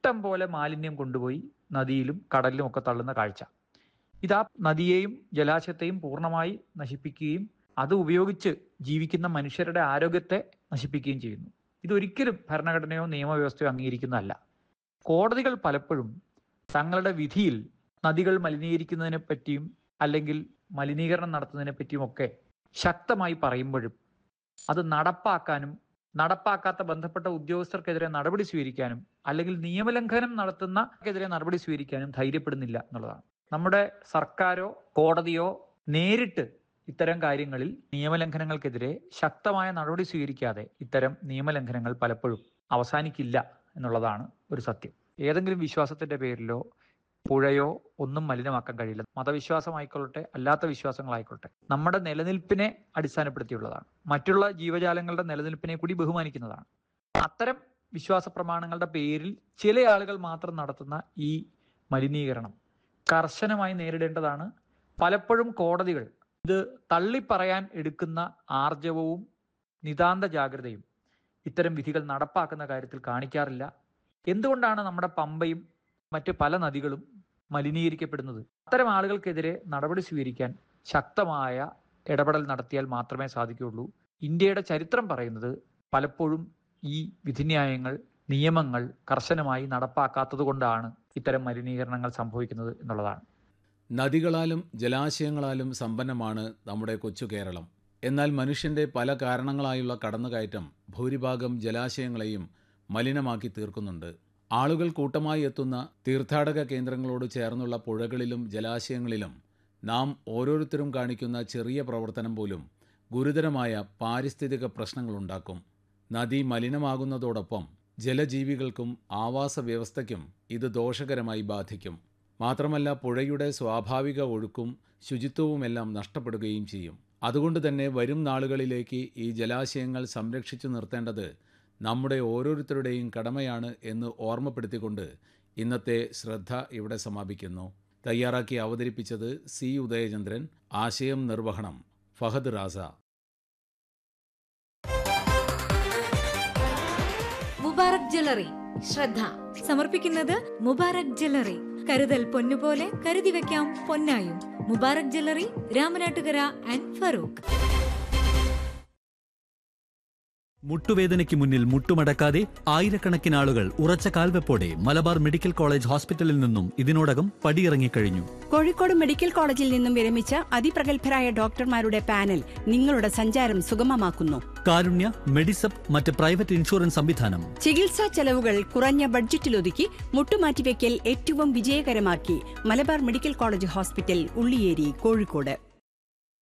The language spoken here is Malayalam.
ഇഷ്ടം പോലെ മാലിന്യം കൊണ്ടുപോയി നദിയിലും കടലിലും ഒക്കെ തള്ളുന്ന കാഴ്ച ഇതാ നദിയെയും ജലാശയത്തെയും പൂർണ്ണമായി നശിപ്പിക്കുകയും അത് ഉപയോഗിച്ച് ജീവിക്കുന്ന മനുഷ്യരുടെ ആരോഗ്യത്തെ നശിപ്പിക്കുകയും ചെയ്യുന്നു ഇതൊരിക്കലും ഭരണഘടനയോ നിയമവ്യവസ്ഥയോ അംഗീകരിക്കുന്നതല്ല കോടതികൾ പലപ്പോഴും തങ്ങളുടെ വിധിയിൽ നദികൾ മലിനീകരിക്കുന്നതിനെ പറ്റിയും അല്ലെങ്കിൽ മലിനീകരണം നടത്തുന്നതിനെ പറ്റിയും ഒക്കെ ശക്തമായി പറയുമ്പോഴും അത് നടപ്പാക്കാനും നടപ്പാക്കാത്ത ബന്ധപ്പെട്ട ഉദ്യോഗസ്ഥർക്കെതിരെ നടപടി സ്വീകരിക്കാനും അല്ലെങ്കിൽ നിയമലംഘനം നടത്തുന്നക്കെതിരെ നടപടി സ്വീകരിക്കാനും ധൈര്യപ്പെടുന്നില്ല എന്നുള്ളതാണ് നമ്മുടെ സർക്കാരോ കോടതിയോ നേരിട്ട് ഇത്തരം കാര്യങ്ങളിൽ നിയമലംഘനങ്ങൾക്കെതിരെ ശക്തമായ നടപടി സ്വീകരിക്കാതെ ഇത്തരം നിയമലംഘനങ്ങൾ പലപ്പോഴും അവസാനിക്കില്ല എന്നുള്ളതാണ് ഒരു സത്യം ഏതെങ്കിലും വിശ്വാസത്തിന്റെ പേരിലോ പുഴയോ ഒന്നും മലിനമാക്കാൻ കഴിയില്ല മതവിശ്വാസമായിക്കൊള്ളട്ടെ അല്ലാത്ത വിശ്വാസങ്ങളായിക്കൊള്ളട്ടെ നമ്മുടെ നിലനിൽപ്പിനെ അടിസ്ഥാനപ്പെടുത്തിയുള്ളതാണ് മറ്റുള്ള ജീവജാലങ്ങളുടെ നിലനിൽപ്പിനെ കൂടി ബഹുമാനിക്കുന്നതാണ് അത്തരം വിശ്വാസ പ്രമാണങ്ങളുടെ പേരിൽ ചില ആളുകൾ മാത്രം നടത്തുന്ന ഈ മലിനീകരണം കർശനമായി നേരിടേണ്ടതാണ് പലപ്പോഴും കോടതികൾ ഇത് തള്ളിപ്പറയാൻ എടുക്കുന്ന ആർജവവും നിതാന്ത ജാഗ്രതയും ഇത്തരം വിധികൾ നടപ്പാക്കുന്ന കാര്യത്തിൽ കാണിക്കാറില്ല എന്തുകൊണ്ടാണ് നമ്മുടെ പമ്പയും മറ്റ് പല നദികളും മലിനീകരിക്കപ്പെടുന്നത് അത്തരം ആളുകൾക്കെതിരെ നടപടി സ്വീകരിക്കാൻ ശക്തമായ ഇടപെടൽ നടത്തിയാൽ മാത്രമേ സാധിക്കുകയുള്ളൂ ഇന്ത്യയുടെ ചരിത്രം പറയുന്നത് പലപ്പോഴും ഈ വിധിന്യായങ്ങൾ നിയമങ്ങൾ കർശനമായി നടപ്പാക്കാത്തത് കൊണ്ടാണ് ഇത്തരം മലിനീകരണങ്ങൾ സംഭവിക്കുന്നത് എന്നുള്ളതാണ് നദികളാലും ജലാശയങ്ങളാലും സമ്പന്നമാണ് നമ്മുടെ കൊച്ചു കേരളം എന്നാൽ മനുഷ്യന്റെ പല കാരണങ്ങളായുള്ള കടന്നുകയറ്റം ഭൂരിഭാഗം ജലാശയങ്ങളെയും മലിനമാക്കി തീർക്കുന്നുണ്ട് ആളുകൾ കൂട്ടമായി എത്തുന്ന തീർത്ഥാടക കേന്ദ്രങ്ങളോട് ചേർന്നുള്ള പുഴകളിലും ജലാശയങ്ങളിലും നാം ഓരോരുത്തരും കാണിക്കുന്ന ചെറിയ പ്രവർത്തനം പോലും ഗുരുതരമായ പാരിസ്ഥിതിക പ്രശ്നങ്ങളുണ്ടാക്കും നദി മലിനമാകുന്നതോടൊപ്പം ജലജീവികൾക്കും ആവാസ വ്യവസ്ഥയ്ക്കും ഇത് ദോഷകരമായി ബാധിക്കും മാത്രമല്ല പുഴയുടെ സ്വാഭാവിക ഒഴുക്കും ശുചിത്വവുമെല്ലാം നഷ്ടപ്പെടുകയും ചെയ്യും അതുകൊണ്ട് തന്നെ വരും നാളുകളിലേക്ക് ഈ ജലാശയങ്ങൾ സംരക്ഷിച്ചു നിർത്തേണ്ടത് നമ്മുടെ ഓരോരുത്തരുടെയും കടമയാണ് എന്ന് ഓർമ്മപ്പെടുത്തിക്കൊണ്ട് ഇന്നത്തെ ശ്രദ്ധ ഇവിടെ സമാപിക്കുന്നു തയ്യാറാക്കി അവതരിപ്പിച്ചത് സി ഉദയചന്ദ്രൻ ആശയം നിർവഹണം ഫഹദ് റാസ മുബാറക് ജ്വല്ലറി ശ്രദ്ധ സമർപ്പിക്കുന്നത് മുബാറക് ജ്വല്ലറി കരുതൽ പൊന്നുപോലെ കരുതി വെക്കാം പൊന്നായും മുബാറക് ജ്വല്ലറി രാമനാട്ടുകര ആൻഡ് ഫറൂഖ് മുട്ടുവേദനയ്ക്ക് മുന്നിൽ മുട്ടുമടക്കാതെ ആയിരക്കണക്കിന് ആളുകൾ ഉറച്ച കാൽവെപ്പോടെ മലബാർ മെഡിക്കൽ കോളേജ് ഹോസ്പിറ്റലിൽ നിന്നും ഇതിനോടകം പടിയിറങ്ങിക്കഴിഞ്ഞു കോഴിക്കോട് മെഡിക്കൽ കോളേജിൽ നിന്നും വിരമിച്ച അതിപ്രഗത്ഭരായ ഡോക്ടർമാരുടെ പാനൽ നിങ്ങളുടെ സഞ്ചാരം സുഗമമാക്കുന്നു കാരുണ്യ മെഡിസപ്പ് മറ്റ് പ്രൈവറ്റ് ഇൻഷുറൻസ് സംവിധാനം ചികിത്സാ ചെലവുകൾ കുറഞ്ഞ ബഡ്ജറ്റിലൊതുക്കി മുട്ടുമാറ്റിവെക്കൽ ഏറ്റവും വിജയകരമാക്കി Malabar Medical College Hospital Ulliyeri Kozhikode